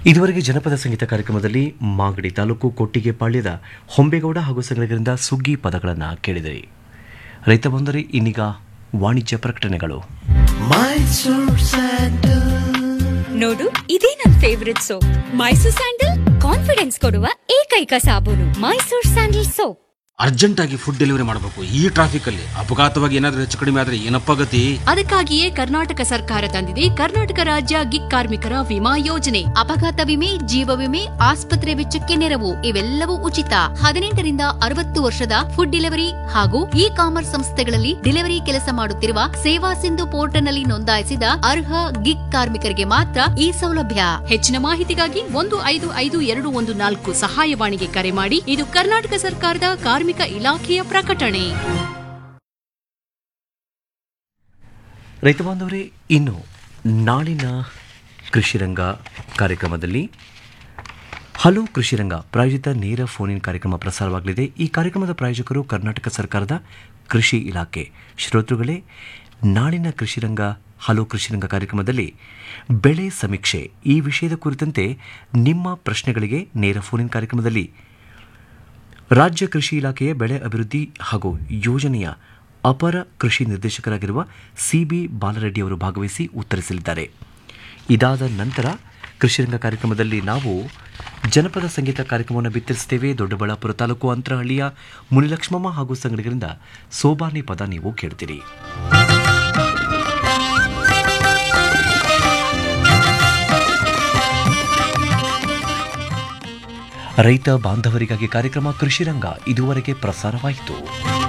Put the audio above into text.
ಇದುವರೆಗೆ ಜನಪದ ಸಂಗೀತ ಕಾರ್ಯಕ್ರಮದಲ್ಲಿ ಮಾಗಡಿ ತಾಲೂಕು ಕೊಟ್ಟಿಗೆ ಪಾಳ್ಯದ ಹೊಂಬೇಗೌಡ ಹಾಗೂ ಸಂಗಡಿಗರಿಂದ ಸುಗ್ಗಿ ಪದಗಳನ್ನು ಕೇಳಿದಿರಿ ರೈತ ಬಂದರೆ ಇನ್ನೀಗ ವಾಣಿಜ್ಯ ಪ್ರಕಟಣೆಗಳು ನೋಡು ಇದೇ ನನ್ favourite soap Mysore sandal confidence ಕೊಡುವ ಏಕೈಕ ಸಾಬೂನು ಮೈಸೂರ್ ಸ್ಯಾಂಡಲ್ ಸೋಪ್ ಅರ್ಜೆಂಟ್ ಆಗಿ ಫುಡ್ ಡೆಲಿವರಿ ಮಾಡಬೇಕು ಈ ಟ್ರಾಫಿಕ್ ಅಲ್ಲಿ ಅಪಘಾತವಾಗಿ ಏನಾದ್ರೂ ಹೆಚ್ಚು ಕಡಿಮೆ ಆದ್ರೆ ಏನಪ್ಪ ಗತಿ ಅದಕ್ಕಾಗಿಯೇ ಕರ್ನಾಟಕ ಸರ್ಕಾರ ತಂದಿದೆ ಕರ್ನಾಟಕ ರಾಜ್ಯ ಗಿಗ್ ಕಾರ್ಮಿಕರ ವಿಮಾ ಯೋಜನೆ ಅಪಘಾತ ವಿಮೆ ಜೀವ ವಿಮೆ ಆಸ್ಪತ್ರೆ ವೆಚ್ಚಕ್ಕೆ ನೆರವು ಇವೆಲ್ಲವೂ ಉಚಿತ ಹದಿನೆಂಟರಿಂದ ಅರವತ್ತು ವರ್ಷದ ಫುಡ್ ಡೆಲಿವರಿ ಹಾಗೂ ಇ ಕಾಮರ್ಸ್ ಸಂಸ್ಥೆಗಳಲ್ಲಿ ಡೆಲಿವರಿ ಕೆಲಸ ಮಾಡುತ್ತಿರುವ ಸೇವಾ ಸಿಂಧು ಪೋರ್ಟಲ್ನಲ್ಲಿ ನೋಂದಾಯಿಸಿದ ಅರ್ಹ ಗಿಗ್ ಕಾರ್ಮಿಕರಿಗೆ ಮಾತ್ರ ಈ ಸೌಲಭ್ಯ ಹೆಚ್ಚಿನ ಮಾಹಿತಿಗಾಗಿ ಒಂದು ಐದು ಐದು ಎರಡು ಒಂದು ನಾಲ್ಕು ಸಹಾಯವಾಣಿಗೆ ಕರೆ ಮಾಡಿ ಇದು ಕರ್ನಾಟಕ ಸರ್ಕಾರದ ಕಾರ್ಮಿಕ ಇಲಾಖೆಯ ಪ್ರಕಟಣೆ ರೈತ ಬಾಂಧವರೇ ಇನ್ನು ನಾಳಿನ ಕೃಷಿರಂಗ ಕಾರ್ಯಕ್ರಮದಲ್ಲಿ ಹಲೋ ಕೃಷಿರಂಗ ಪ್ರಾಯೋಜಿತ ನೇರ ಫೋನ್ ಇನ್ ಕಾರ್ಯಕ್ರಮ ಪ್ರಸಾರವಾಗಲಿದೆ ಈ ಕಾರ್ಯಕ್ರಮದ ಪ್ರಾಯೋಜಕರು ಕರ್ನಾಟಕ ಸರ್ಕಾರದ ಕೃಷಿ ಇಲಾಖೆ ಶ್ರೋತೃಗಳೇ ನಾಳಿನ ಕೃಷಿರಂಗ ಹಲೋ ಕೃಷಿರಂಗ ಕಾರ್ಯಕ್ರಮದಲ್ಲಿ ಬೆಳೆ ಸಮೀಕ್ಷೆ ಈ ವಿಷಯದ ಕುರಿತಂತೆ ನಿಮ್ಮ ಪ್ರಶ್ನೆಗಳಿಗೆ ನೇರ ಫೋನ್ ಇನ್ ಕಾರ್ಯಕ್ರಮದಲ್ಲಿ ರಾಜ್ಯ ಕೃಷಿ ಇಲಾಖೆಯ ಬೆಳೆ ಅಭಿವೃದ್ಧಿ ಹಾಗೂ ಯೋಜನೆಯ ಅಪರ ಕೃಷಿ ನಿರ್ದೇಶಕರಾಗಿರುವ ಸಿಬಿ ಬಾಲರೆಡ್ಡಿ ಅವರು ಭಾಗವಹಿಸಿ ಉತ್ತರಿಸಲಿದ್ದಾರೆ ಇದಾದ ನಂತರ ಕೃಷಿರಂಗ ಕಾರ್ಯಕ್ರಮದಲ್ಲಿ ನಾವು ಜನಪದ ಸಂಗೀತ ಕಾರ್ಯಕ್ರಮವನ್ನು ಬಿತ್ತರಿಸುತ್ತೇವೆ ದೊಡ್ಡಬಳ್ಳಾಪುರ ತಾಲೂಕು ಅಂತರಹಳ್ಳಿಯ ಮುನಿಲಕ್ಷ್ಮಮ್ಮ ಹಾಗೂ ಸಂಗಡಿಗರಿಂದ ಸೋಬಾನಿ ಪದ ನೀವು ಕೇಳ್ತೀರಿ ರೈತ ಬಾಂಧವರಿಗಾಗಿ ಕಾರ್ಯಕ್ರಮ ಕೃಷಿರಂಗ ಇದುವರೆಗೆ ಪ್ರಸಾರವಾಯಿತು